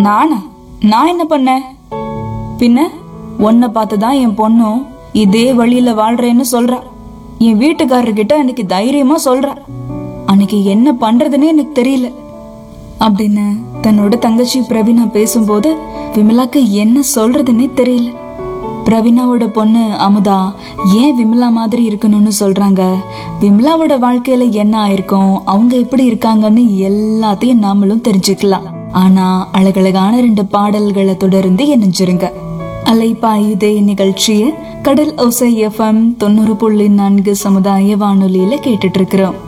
நானா நான் என்ன பண்ணேன் பின்ன உன்னை பார்த்து தான் என் பொண்ணும் இதே வழியில வாழ்றேன்னு சொல்றா என் வீட்டுக்காரர்கிட்ட அன்னைக்கு தைரியமா சொல்றா அன்னைக்கு என்ன பண்றதுன்னே எனக்கு தெரியல அப்படின்னு தன்னோட தங்கச்சி பிரவீனா பேசும்போது விமலாக்கு என்ன சொல்றதுன்னே தெரியல பிரவீனாவோட பொண்ணு அமுதா ஏன் விமலா மாதிரி இருக்கணும்னு சொல்றாங்க விமலாவோட வாழ்க்கையில என்ன ஆயிருக்கும் அவங்க எப்படி இருக்காங்கன்னு எல்லாத்தையும் நாமளும் தெரிஞ்சுக்கலாம் ஆனா அழகழகான ரெண்டு பாடல்களை தொடர்ந்து இணைஞ்சிருங்க அலைப்பாயுதே நிகழ்ச்சியை கடல் ஒசை எஃப்எம் தொண்ணூறு புள்ளி நான்கு சமுதாய வானொலியில கேட்டுட்டு இருக்கிறோம்